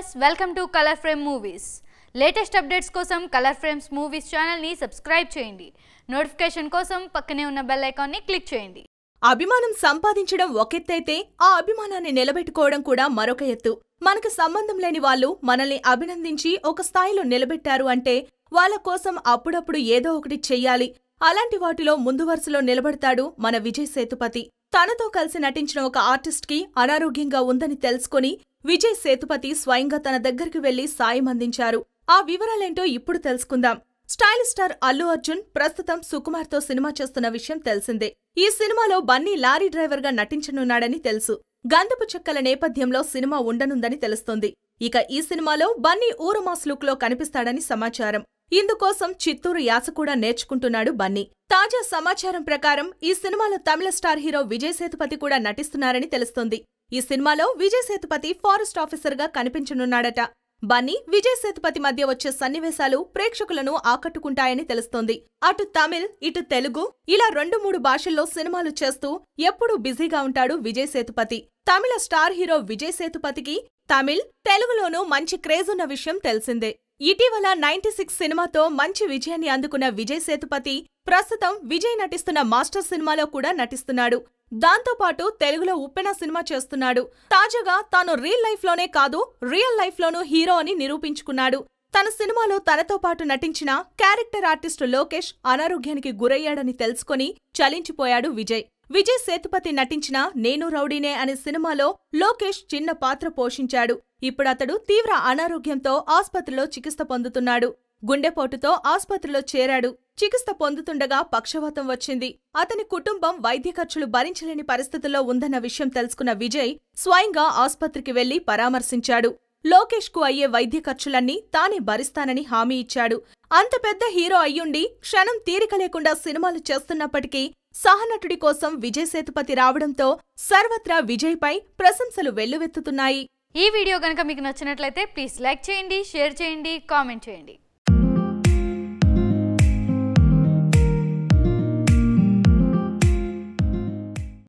viewers welcome to colour frame movies latest updates కోసం colour frames movies ఛానల్ని subscribe చేయండి notification కోసం పక్కనే ఉన్న బెల్ ఐకాన్ని క్లిక్ చేయండి అభిమానం సంపాదించడం ఒకెత్తైతే ఆ అభిమానాన్ని నిలబెట్టుకోవడం కూడా మరొక ఎత్తు మనకు సంబంధం లేని వాళ్ళు మనల్ని అభినందించి ఒక స్థాయిలో నిలబెట్టారు అంటే వాళ్ళ కోసం అప్పుడప్పుడు ఏదో ఒకటి చెయ్యాలి అలాంటి వాటిలో ముందు వరుసలో నిలబడతాడు మన విజయ్ సేతుపతి తనతో కలిసి నటించిన ఒక ఆర్టిస్ట్ కి అనారోగ్యంగా ఉందని తెలుసుకొని విజయ్ సేతుపతి స్వయంగా తన దగ్గరికి వెళ్లి సాయం అందించారు ఆ వివరాలేంటో ఇప్పుడు తెలుసుకుందాం స్టైల్ స్టార్ అల్లు అర్జున్ ప్రస్తుతం సుకుమార్తో సినిమా చేస్తున్న విషయం తెలిసిందే ఈ సినిమాలో బన్నీ లారీ డ్రైవర్గా నటించనున్నాడని తెలుసు గంధపు చెక్కల నేపథ్యంలో సినిమా ఉండనుందని తెలుస్తోంది ఇక ఈ సినిమాలో బన్నీ ఊరమాస్ లుక్ లో కనిపిస్తాడని సమాచారం ఇందుకోసం చిత్తూరు యాస కూడా నేర్చుకుంటున్నాడు బన్నీ తాజా సమాచారం ప్రకారం ఈ సినిమాలో తమిళ స్టార్ హీరో విజయ్ సేతుపతి కూడా నటిస్తున్నారని తెలుస్తోంది ఈ సినిమాలో విజయ్ సేతుపతి ఫారెస్ట్ ఆఫీసర్గా కనిపించనున్నాడట బన్నీ విజయ్ సేతుపతి మధ్య వచ్చే సన్నివేశాలు ప్రేక్షకులను ఆకట్టుకుంటాయని తెలుస్తోంది అటు తమిళ్ ఇటు తెలుగు ఇలా రెండు మూడు భాషల్లో సినిమాలు చేస్తూ ఎప్పుడూ బిజీగా ఉంటాడు విజయ్ సేతుపతి తమిళ స్టార్ హీరో విజయ్ సేతుపతికి తమిళ్ తెలుగులోనూ మంచి క్రేజ్ ఉన్న విషయం తెలిసిందే ఇటీవల నైన్టీ సిక్స్ సినిమాతో మంచి విజయాన్ని అందుకున్న విజయ్ సేతుపతి ప్రస్తుతం విజయ్ నటిస్తున్న మాస్టర్ సినిమాలో కూడా నటిస్తున్నాడు దాంతోపాటు తెలుగులో ఉప్పెన సినిమా చేస్తున్నాడు తాజాగా తాను రియల్ లైఫ్ లోనే కాదు రియల్ లైఫ్ లోనూ హీరో అని నిరూపించుకున్నాడు తన సినిమాలో తనతో పాటు నటించిన క్యారెక్టర్ ఆర్టిస్టు లోకేష్ అనారోగ్యానికి గురయ్యాడని తెలుసుకొని చలించిపోయాడు విజయ్ విజయ్ సేతుపతి నటించిన నేను రౌడీనే అనే సినిమాలో లోకేష్ చిన్న పాత్ర పోషించాడు ఇప్పుడతడు తీవ్ర అనారోగ్యంతో ఆస్పత్రిలో చికిత్స పొందుతున్నాడు గుండెపోటుతో ఆస్పత్రిలో చేరాడు చికిత్స పొందుతుండగా పక్షవాతం వచ్చింది అతని కుటుంబం వైద్య ఖర్చులు భరించలేని పరిస్థితుల్లో ఉందన్న విషయం తెలుసుకున్న విజయ్ స్వయంగా ఆస్పత్రికి వెళ్లి పరామర్శించాడు లోకేష్ కు అయ్యే వైద్య ఖర్చులన్నీ తానే భరిస్తానని హామీ ఇచ్చాడు అంత పెద్ద హీరో అయ్యుండి క్షణం తీరిక లేకుండా సినిమాలు చేస్తున్నప్పటికీ సహనటుడి కోసం విజయ్ సేతుపతి రావడంతో సర్వత్రా విజయ్పై ప్రశంసలు వెల్లువెత్తుతున్నాయి ఈ వీడియో కనుక మీకు నచ్చినట్లయితే ప్లీజ్ లైక్ చేయండి షేర్ చేయండి కామెంట్ చేయండి